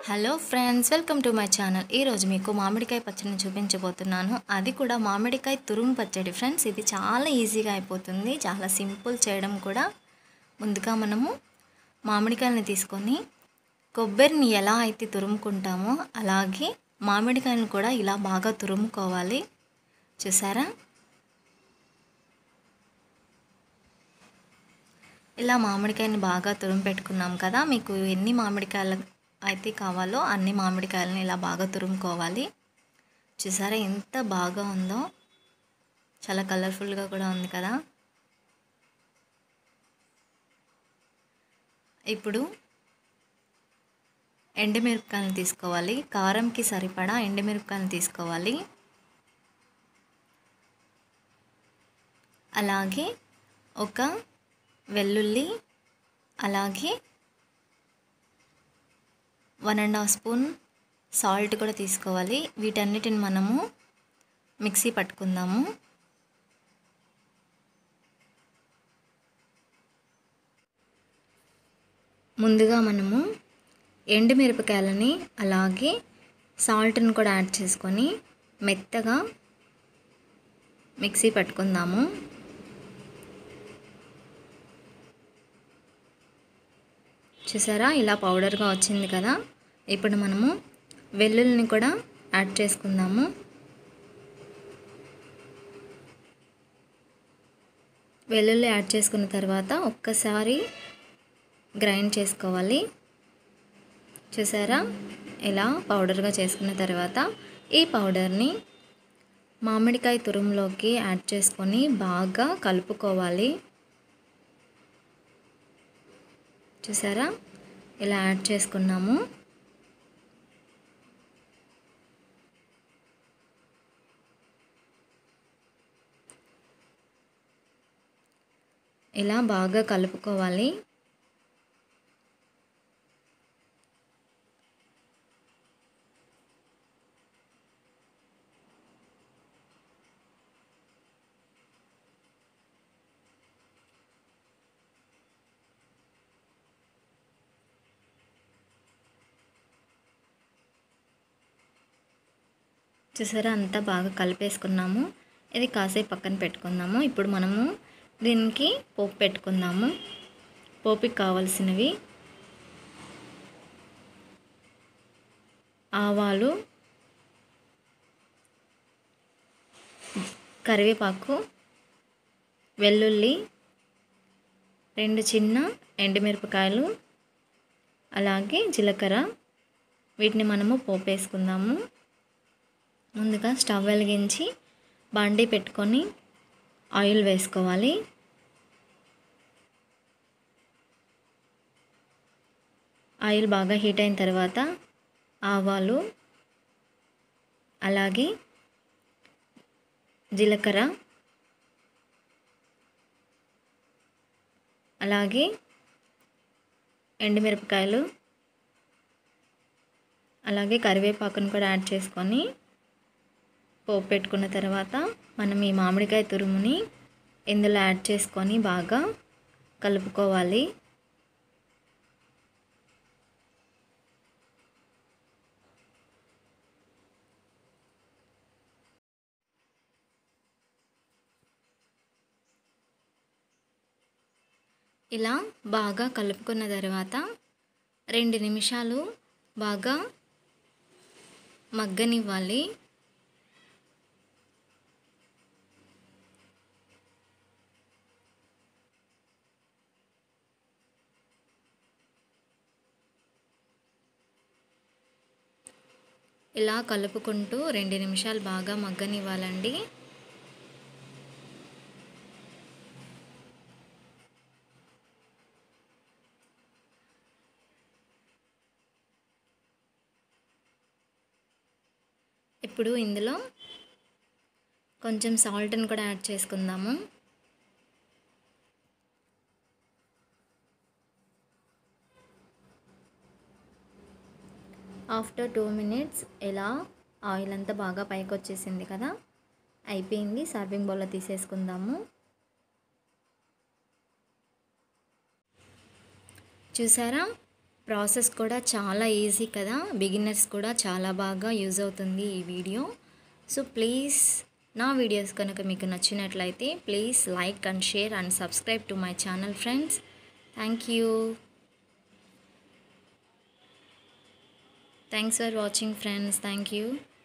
hello friends welcome to my channel ఈరోజు మీకు మామిడికాయ పచ్చడిని చూపించబోతున్నాను అది కూడా మామిడికాయ తురుము పచ్చడి ఫ్రెండ్స్ ఇది చాలా ఈజీగా అయిపోతుంది చాలా సింపుల్ చేయడం కూడా ముందుగా మనము మామిడికాయలని తీసుకొని కొబ్బరిని ఎలా అయితే తురుముకుంటామో అలాగే మామిడికాయలను కూడా ఇలా బాగా తురుముకోవాలి చూసారా ఇలా మామిడికాయని బాగా తురుము పెట్టుకున్నాం కదా మీకు ఎన్ని మామిడికాయలు అయితే కావాలో అన్ని మామిడికాయలని ఇలా బాగా తురుముకోవాలి చూసారా ఎంత బాగా ఉందో చాలా కలర్ఫుల్గా కూడా ఉంది కదా ఇప్పుడు ఎండుమిరపకాయలు తీసుకోవాలి కారంకి సరిపడా ఎండుమిరపకాయలు తీసుకోవాలి అలాగే ఒక వెల్లుల్లి అలాగే one and half spoon salt కూడా తీసుకోవాలి వీటన్నిటిని మనము మిక్సీ పట్టుకుందాము ముందుగా మనము ఎండుమిరపకాయలని అలాగే సాల్ట్ని కూడా యాడ్ చేసుకొని మెత్తగా మిక్సీ పట్టుకుందాము చూసారా ఇలా పౌడర్గా వచ్చింది కదా ఇప్పుడు మనము వెల్లుల్లిని కూడా యాడ్ చేసుకుందాము వెల్లుల్లి యాడ్ చేసుకున్న తర్వాత ఒక్కసారి గ్రైండ్ చేసుకోవాలి చూసారా ఇలా పౌడర్గా చేసుకున్న తర్వాత ఈ పౌడర్ని మామిడికాయ తురుములోకి యాడ్ చేసుకొని బాగా కలుపుకోవాలి చూసారా ఇలా యాడ్ చేసుకున్నాము ఇలా బాగా కలుపుకోవాలి చూసారా అంతా బాగా కలిపేసుకున్నాము ఇది కాసేపు పక్కన పెట్టుకుందాము ఇప్పుడు మనము దీనికి పోపు పెట్టుకుందాము పోపుకి కావాల్సినవి ఆవాలు కరివేపాకు వెల్లుల్లి రెండు చిన్న ఎండుమిరపకాయలు అలాగే జీలకర్ర వీటిని మనము పోపు వేసుకుందాము ముందుగా స్టవ్ వెలిగించి బండి పెట్టుకొని ఆయిల్ వేసుకోవాలి ఆయిల్ బాగా హీట్ అయిన తర్వాత ఆవాలు అలాగే జీలకర్ర అలాగే ఎండుమిరపకాయలు అలాగే కరివేపాకును కూడా యాడ్ చేసుకొని పోపు పెట్టుకున్న తర్వాత మనం ఈ మామిడికాయ తురుముని ఇందులో యాడ్ చేసుకొని బాగా కలుపుకోవాలి ఇలా బాగా కలుపుకున్న తర్వాత రెండు నిమిషాలు బాగా మగ్గనివ్వాలి ఇలా కలుపుకుంటూ రెండు నిమిషాలు బాగా మగ్గనివ్వాలండి ఇప్పుడు ఇందులో కొంచెం సాల్ట్ని కూడా యాడ్ చేసుకుందాము ఆఫ్టర్ టూ మినిట్స్ ఇలా ఆయిల్ అంతా బాగా పైకి వచ్చేసింది కదా అయిపోయింది సర్వింగ్ బౌల్లో తీసేసుకుందాము చూసారా ప్రాసెస్ కూడా చాలా ఈజీ కదా బిగినర్స్ కూడా చాలా బాగా యూజ్ అవుతుంది ఈ వీడియో సో ప్లీజ్ నా వీడియోస్ కనుక మీకు నచ్చినట్లయితే please like and share and subscribe to my channel friends thank you thanks for watching friends thank you